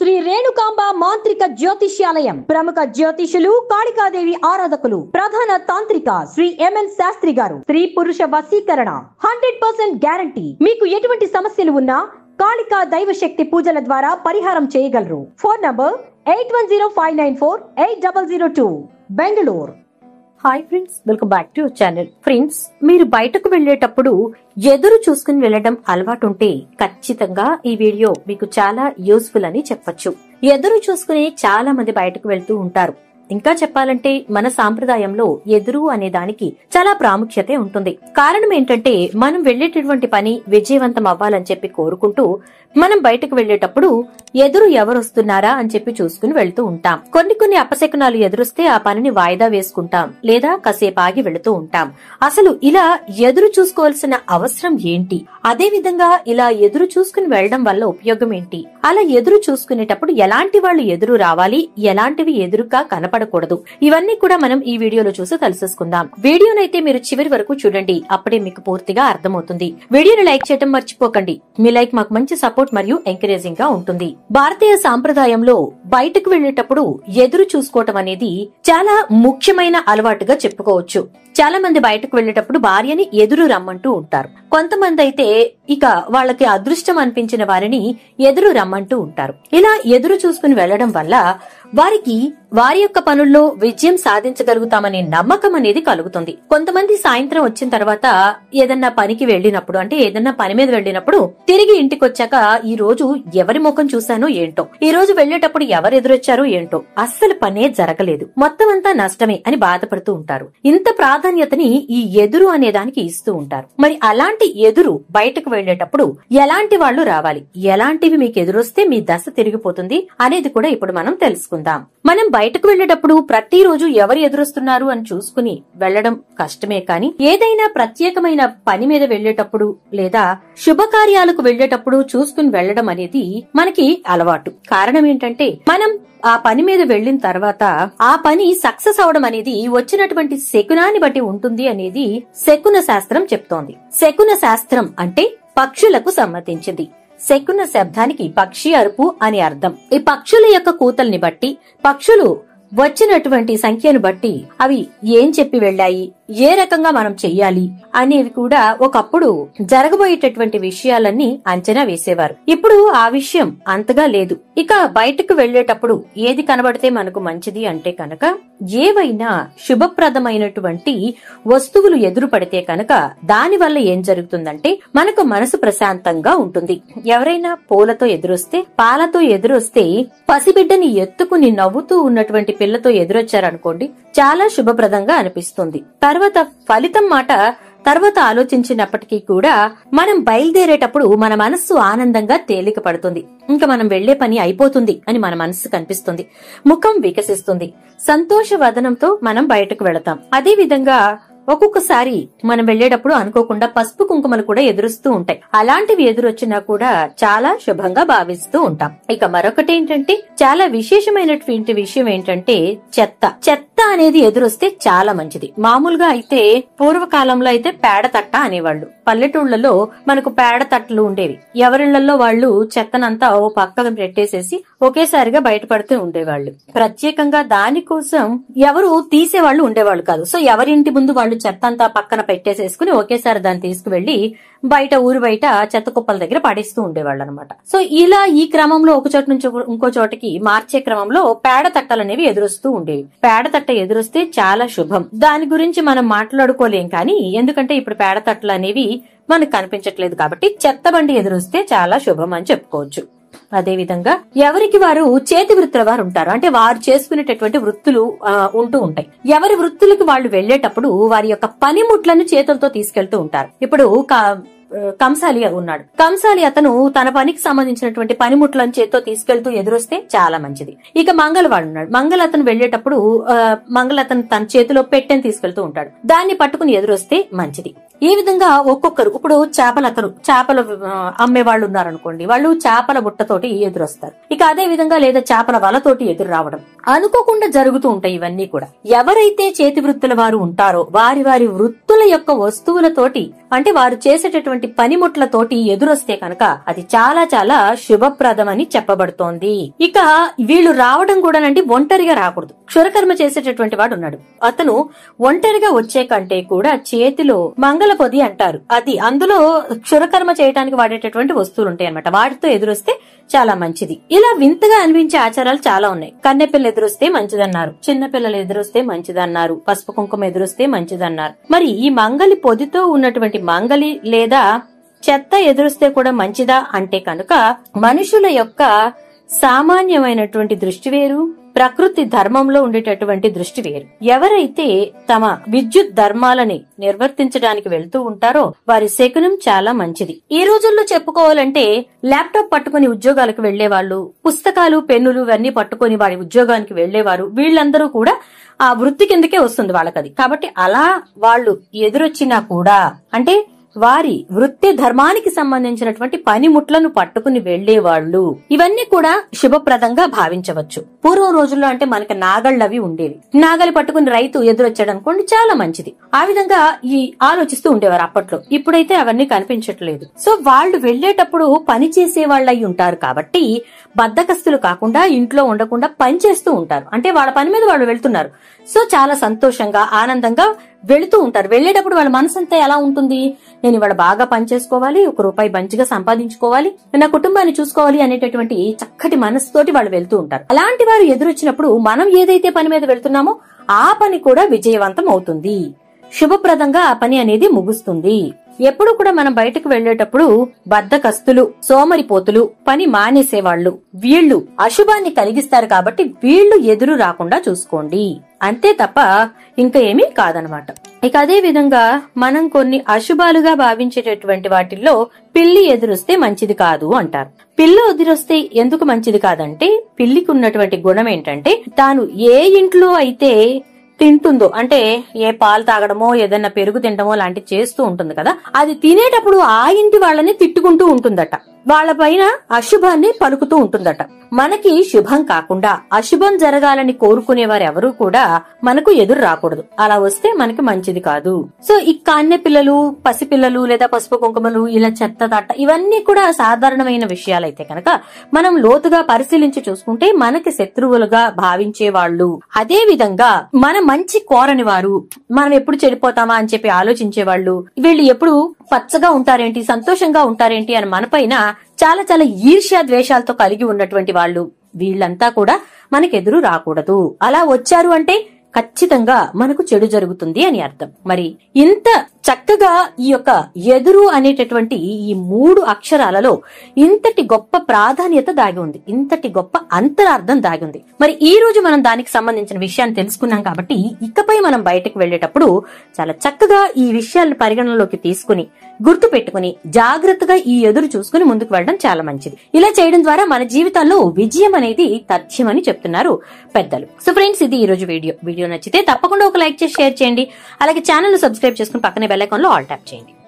శ్రీ రేణుకాంబ మాంత్రిక జ్యోతిష్యాలయం ప్రముఖ జ్యోతిషులు కాళికాదేవి ఆరాధకులు ప్రధాన తాంత్రిక శ్రీ ఎంఎన్ శాస్త్రి గారు స్త్రీ పురుష వశీకరణ హండ్రెడ్ పర్సెంట్ గ్యారంటీ మీకు ఎటువంటి సమస్యలు ఉన్నా కాళికా దైవశక్తి పూజల ద్వారా పరిహారం చేయగలరు phone number eight one zero five nine four eight double zero two Bengaluru hi friends welcome back to channel friends మీరు బయటకు వెళ్ళేటప్పుడు ఎదురు చూసుకుని వెళ్ళడం అలవాటు ఉంటే ఖచ్చితంగా ఈ వీడియో మీకు చాలా యూస్ఫుల్ అని చెప్పొచ్చు ఎదురు చూసుకుని చాలా మంది బయటకు వెళ్తూ ఉంటారు ఇంకా చెప్పాలంటే మన సాంప్రదాయంలో ఎదురు అనే దానికి చాలా ప్రాముఖ్యత ఉంటుంది కారణం ఏంటంటే మనం వెళ్ళేటటువంటి పని విజయవంతం అవ్వాలని చెప్పి కోరుకుంటూ మనం బయటకు వెళ్ళేటప్పుడు ఎదురు ఎవరు వస్తున్నారా అని చెప్పి చూసుకుని వెళ్తూ ఉంటాం కొన్ని కొన్ని అపశకునాలు ఎదురొస్తే ఆ పనిని వాయిదా వేసుకుంటాం లేదా కాసేపు ఆగి వెళుతూ ఉంటాం అసలు ఇలా ఎదురు చూసుకోవాల్సిన అవసరం ఏంటి అదే విధంగా ఇలా ఎదురు చూసుకుని వెళ్ళడం వల్ల ఉపయోగం ఏంటి అలా ఎదురు చూసుకునేటప్పుడు ఎలాంటి వాళ్ళు ఎదురు రావాలి ఎలాంటివి ఎదురుగా కనపడకూడదు ఇవన్నీ కూడా మనం ఈ వీడియోలో చూసి తెలుసుకుందాం వీడియోనైతే మీరు చివరి వరకు చూడండి అప్పుడే మీకు పూర్తిగా అర్థమవుతుంది వీడియోని లైక్ చేయడం మర్చిపోకండి మీ లైక్ మాకు మంచి సపోర్ట్ మరియు ఎంకరేజింగ్ గా ఉంటుంది భారతీయ సాంప్రదాయంలో బయటకు వెళ్ళేటప్పుడు ఎదురు చూసుకోవటం అనేది చాలా ముఖ్యమైన అలవాటుగా చెప్పుకోవచ్చు చాలా మంది బయటకు వెళ్ళేటప్పుడు భార్యని ఎదురు రమ్మంటూ ఉంటారు కొంతమంది అయితే ఇక వాళ్ళకి అదృష్టం అనిపించిన వారిని ఎదురు రమ్మంటూ ఉంటారు ఇలా ఎదురు చూసుకుని వెళ్లడం వల్ల వారికి వారి యొక్క పనుల్లో విజయం సాధించగలుగుతామనే నమ్మకం అనేది కలుగుతుంది కొంతమంది సాయంత్రం వచ్చిన తర్వాత ఏదన్నా పనికి వెళ్ళినప్పుడు అంటే ఏదన్నా పని మీద వెళ్ళినప్పుడు తిరిగి ఇంటికి వచ్చాక ఈ రోజు ఎవరి ముఖం చూశానో ఏంటో ఈ రోజు వెళ్లేటప్పుడు ఎవరు ఎదురొచ్చారో ఏంటో అస్సలు పనే జరగలేదు మొత్తం అంతా నష్టమే అని బాధపడుతూ ఉంటారు ఇంత ప్రాధాన్యతని ఈ ఎదురు అనే దానికి ఇస్తూ ఉంటారు మరి అలాంటి ఎదురు బయటకు వెళ్లేటప్పుడు ఎలాంటి వాళ్ళు రావాలి ఎలాంటివి మీకు ఎదురొస్తే మీ దశ తిరిగిపోతుంది అనేది కూడా ఇప్పుడు మనం తెలుసుకుందాం మనం బయటకు వెళ్లేటప్పుడు ప్రతిరోజు ఎవరు ఎదురొస్తున్నారు అని చూసుకుని వెళ్లడం కష్టమే కాని ఏదైనా ప్రత్యేకమైన పని మీద వెళ్లేటప్పుడు లేదా శుభకార్యాలకు వెళ్లేటప్పుడు చూసుకుని వెళ్లడం అనేది మనకి అలవాటు కారణం ఏంటంటే మనం ఆ పని మీద వెళ్లిన తర్వాత ఆ పని సక్సెస్ అవడం అనేది వచ్చినటువంటి శకునాన్ని బట్టి ఉంటుంది అనేది శకున శాస్త్రం చెప్తోంది శకున శాస్త్రం అంటే పక్షులకు సంబంధించింది శకున శబ్దానికి పక్షి అరుపు అని అర్థం ఈ పక్షుల యొక్క కూతల్ని బట్టి పక్షులు వచ్చినటువంటి సంఖ్యను బట్టి అవి ఏం చెప్పి వెళ్ళాయి ఏ రకంగా మనం చెయ్యాలి అనేవి కూడా ఒకప్పుడు జరగబోయేటటువంటి విషయాలన్నీ అంచనా వేసేవారు ఇప్పుడు ఆ విషయం అంతగా లేదు ఇక బయటకు వెళ్లేటప్పుడు ఏది కనబడితే మనకు మంచిది అంటే కనుక ఏవైనా శుభప్రదమైనటువంటి వస్తువులు ఎదురు పడితే కనుక దాని వల్ల ఏం జరుగుతుందంటే మనకు మనసు ప్రశాంతంగా ఉంటుంది ఎవరైనా పూలతో ఎదురొస్తే పాలతో ఎదురొస్తే పసిబిడ్డని ఎత్తుకుని నవ్వుతూ ఉన్నటువంటి పిల్లతో ఎదురొచ్చారనుకోండి చాలా శుభప్రదంగా అనిపిస్తుంది తర్వాత ఫలితం మాట తర్వాత ఆలోచించినప్పటికీ కూడా మనం బయలుదేరేటప్పుడు మన మనస్సు ఆనందంగా తేలిక పడుతుంది ఇంకా మనం వెళ్లే పని అయిపోతుంది అని మన మనస్సు కనిపిస్తుంది ముఖం వికసిస్తుంది సంతోష వదనంతో మనం బయటకు వెళతాం అదే విధంగా ఒక్కొక్కసారి మనం వెళ్లేటప్పుడు అనుకోకుండా పసుపు కుంకుమలు కూడా ఎదురుస్తూ ఉంటాయి అలాంటివి ఎదురొచ్చినా కూడా చాలా శుభంగా భావిస్తూ ఉంటాం ఇక మరొకటి ఏంటంటే చాలా విశేషమైనటువంటి విషయం ఏంటంటే చెత్త చెత్త అనేది ఎదురొస్తే చాలా మంచిది మామూలుగా అయితే పూర్వకాలంలో అయితే పేడ తట్ట అనేవాళ్ళు పల్లెటూళ్లలో మనకు పేడ తట్టలు ఉండేవి ఎవరిళ్లలో వాళ్ళు చెత్తనంతా ఓ పక్కన పెట్టేసేసి ఒకేసారిగా బయటపడుతూ ఉండేవాళ్ళు ప్రత్యేకంగా దానికోసం ఎవరు తీసేవాళ్ళు ఉండేవాళ్ళు కాదు సో ఎవరింటి ముందు వాళ్ళు చెత్త అంతా పక్కన పెట్టేసేసుకుని ఒకేసారి దాన్ని తీసుకువెళ్లి బయట ఊరు బయట చెత్త కుప్పల దగ్గర పడేస్తూ ఉండేవాళ్ళు అనమాట సో ఇలా ఈ క్రమంలో ఒక చోట నుంచి ఇంకో చోటకి మార్చే క్రమంలో పేడ తట్టలు అనేవి ఎదురొస్తూ ఉండేవి పేడ తట్ట ఎదురొస్తే చాలా శుభం దాని గురించి మనం మాట్లాడుకోలేం కానీ ఎందుకంటే ఇప్పుడు పేడ తట్టలు అనేవి మనకు కనిపించట్లేదు కాబట్టి చెత్త బండి ఎదురొస్తే చాలా శుభం అని చెప్పుకోవచ్చు అదే విధంగా ఎవరికి వారు చేతి వృత్తుల వారు ఉంటారు అంటే వారు చేసుకునేటటువంటి వృత్తులు ఆ, ఉంటూ ఉంటాయి ఎవరి వృత్తులకు వాళ్ళు వెళ్లేటప్పుడు వారి యొక్క పనిముట్లను చేతులతో తీసుకెళ్తూ ఉంటారు ఇప్పుడు కా- కంసాలి ఉన్నాడు కంసాలి అతను తన పనికి సంబంధించినటువంటి పనిముట్లను చేత్తో తీసుకెళ్తూ ఎదురొస్తే చాలా మంచిది ఇక మంగళవాడు ఉన్నాడు మంగళ అతను వెళ్లేటప్పుడు ఆ, మంగళ అతను తన చేతిలో పెట్టెని తీసుకెళ్తూ ఉంటాడు దాన్ని పట్టుకుని ఎదురొస్తే మంచిది ఈ విధంగా ఒక్కొక్కరు ఇప్పుడు చేపల అతను చేపలు ఆ, అమ్మే వాళ్ళు ఉన్నారనుకోండి వాళ్ళు చేపల బుట్టతోటి ఎదురొస్తారు ఇక అదే విధంగా లేదా చేపల వలతోటి ఎదురు రావడం అనుకోకుండా జరుగుతూ ఉంటాయి ఇవన్నీ కూడా ఎవరైతే చేతి వృత్తుల వారు ఉంటారో వారి వారి వృత్తుల యొక్క వస్తువులతోటి అంటే వారు చేసేటటువంటి పనిముట్లతోటి ఎదురొస్తే కనుక అది చాలా చాలా శుభప్రదమని చెప్పబడుతోంది ఇక వీళ్ళు రావడం కూడానండి ఒంటరిగా రాకూడదు క్షురకర్మ చేసేటటువంటి వాడు ఉన్నాడు అతను ఒంటరిగా వచ్చే కంటే కూడా చేతిలో మంగళ పొది అంటారు అది అందులో క్షురకర్మ చేయడానికి వాడేటటువంటి వస్తువులు ఉంటాయి అనమాట వాటితో ఎదురొస్తే చాలా మంచిది ఇలా వింతగా అనిపించే ఆచారాలు చాలా ఉన్నాయి కన్నెపిల్ల ఎదురొస్తే మంచిదన్నారు చిన్న పిల్లలు ఎదురొస్తే మంచిదన్నారు పసుపు కుంకుమ ఎదురొస్తే మంచిదన్నారు మరి ఈ మంగలి పొదితో ఉన్నటువంటి మంగలి లేదా చెత్త ఎదురొస్తే కూడా మంచిదా అంటే కనుక మనుషుల యొక్క సామాన్యమైనటువంటి దృష్టి వేరు ప్రకృతి ధర్మంలో ఉండేటటువంటి దృష్టి వేరు ఎవరైతే తమ విద్యుత్ ధర్మాలని నిర్వర్తించడానికి వెళ్తూ ఉంటారో వారి శకునం చాలా మంచిది ఈ రోజుల్లో చెప్పుకోవాలంటే ల్యాప్టాప్ పట్టుకుని ఉద్యోగాలకు వెళ్లే వాళ్ళు పుస్తకాలు పెన్నులు ఇవన్నీ పట్టుకుని వారి ఉద్యోగానికి వెళ్లేవారు వీళ్ళందరూ కూడా ఆ వృత్తి కిందకే వస్తుంది వాళ్ళకది కాబట్టి అలా వాళ్ళు ఎదురొచ్చినా కూడా అంటే వారి వృత్తి ధర్మానికి సంబంధించినటువంటి పనిముట్లను పట్టుకుని వెళ్లేవాళ్లు ఇవన్నీ కూడా శుభప్రదంగా భావించవచ్చు పూర్వం రోజుల్లో అంటే మనకి నాగళ్ళు అవి ఉండేవి నాగలి పట్టుకుని రైతు ఎదురొచ్చాడు అనుకోండి చాలా మంచిది ఆ విధంగా ఈ ఆలోచిస్తూ ఉండేవారు అప్పట్లో ఇప్పుడైతే అవన్నీ కనిపించట్లేదు సో వాళ్ళు వెళ్లేటప్పుడు పని చేసే వాళ్ళు అయి ఉంటారు కాబట్టి బద్దకస్తులు కాకుండా ఇంట్లో ఉండకుండా పని చేస్తూ ఉంటారు అంటే వాళ్ళ పని మీద వాళ్ళు వెళ్తున్నారు సో చాలా సంతోషంగా ఆనందంగా వెళుతూ ఉంటారు వెళ్లేటప్పుడు వాళ్ళ మనసంతా ఎలా ఉంటుంది నేను ఇవాళ బాగా పని చేసుకోవాలి ఒక రూపాయి మంచిగా సంపాదించుకోవాలి నా కుటుంబాన్ని చూసుకోవాలి అనేటటువంటి చక్కటి మనసుతోటి వాళ్ళు వెళ్తూ ఉంటారు అలాంటి వారు ఎదురొచ్చినప్పుడు మనం ఏదైతే పని మీద వెళ్తున్నామో ఆ పని కూడా విజయవంతం అవుతుంది శుభప్రదంగా ఆ పని అనేది ముగుస్తుంది ఎప్పుడు కూడా మనం బయటకు వెళ్లేటప్పుడు బద్దకస్తులు సోమరిపోతులు పని మానేసేవాళ్లు వీళ్ళు అశుభాన్ని కలిగిస్తారు కాబట్టి వీళ్ళు ఎదురు రాకుండా చూసుకోండి అంతే తప్ప ఇంకా ఏమీ కాదనమాట ఇక అదే విధంగా మనం కొన్ని అశుభాలుగా భావించేటటువంటి వాటిల్లో పిల్లి ఎదురొస్తే మంచిది కాదు అంటారు పిల్ల ఎదురొస్తే ఎందుకు మంచిది కాదంటే పిల్లికి ఉన్నటువంటి గుణం ఏంటంటే తాను ఏ ఇంట్లో అయితే తింటుందో అంటే ఏ పాలు తాగడమో ఏదైనా పెరుగు తినడమో లాంటివి చేస్తూ ఉంటుంది కదా అది తినేటప్పుడు ఆ ఇంటి వాళ్ళని తిట్టుకుంటూ ఉంటుందట వాళ్ళ పైన అశుభాన్ని పలుకుతూ ఉంటుందట మనకి శుభం కాకుండా అశుభం జరగాలని కోరుకునే వారు ఎవరూ కూడా మనకు ఎదురు రాకూడదు అలా వస్తే మనకి మంచిది కాదు సో ఈ కాన్య పిల్లలు పసిపిల్లలు లేదా పసుపు కుంకుమలు ఇలా చెత్త తట్ట ఇవన్నీ కూడా సాధారణమైన విషయాలైతే కనుక మనం లోతుగా పరిశీలించి చూసుకుంటే మనకి శత్రువులుగా భావించే వాళ్ళు అదే విధంగా మన మంచి కోరని వారు మనం ఎప్పుడు చెడిపోతామా అని చెప్పి ఆలోచించే వాళ్ళు వీళ్ళు ఎప్పుడు పచ్చగా ఉంటారేంటి సంతోషంగా ఉంటారేంటి అని మనపైన చాలా చాలా ఈర్ష్య ద్వేషాలతో కలిగి ఉన్నటువంటి వాళ్ళు వీళ్ళంతా కూడా మనకెదురు రాకూడదు అలా వచ్చారు అంటే ఖచ్చితంగా మనకు చెడు జరుగుతుంది అని అర్థం మరి ఇంత చక్కగా ఈ యొక్క ఎదురు అనేటటువంటి ఈ మూడు అక్షరాలలో ఇంతటి గొప్ప ప్రాధాన్యత దాగి ఉంది ఇంతటి గొప్ప అంతరార్థం దాగి ఉంది మరి ఈ రోజు మనం దానికి సంబంధించిన విషయాన్ని తెలుసుకున్నాం కాబట్టి ఇకపై మనం బయటకు వెళ్లేటప్పుడు చాలా చక్కగా ఈ విషయాలను పరిగణనలోకి తీసుకుని గుర్తు పెట్టుకుని జాగ్రత్తగా ఈ ఎదురు చూసుకుని ముందుకు వెళ్ళడం చాలా మంచిది ఇలా చేయడం ద్వారా మన జీవితాల్లో విజయం అనేది తథ్యమని చెప్తున్నారు పెద్దలు సో ఫ్రెండ్స్ ఇది ఈ రోజు వీడియో వీడియో నచ్చితే తప్పకుండా ఒక లైక్ చేసి షేర్ చేయండి అలాగే ఛానల్ సబ్స్క్రైబ్ చేసుకుని పక్కనే బెల్ ఐకాన్ లో ఆల్ ట్యాప్ చేయండి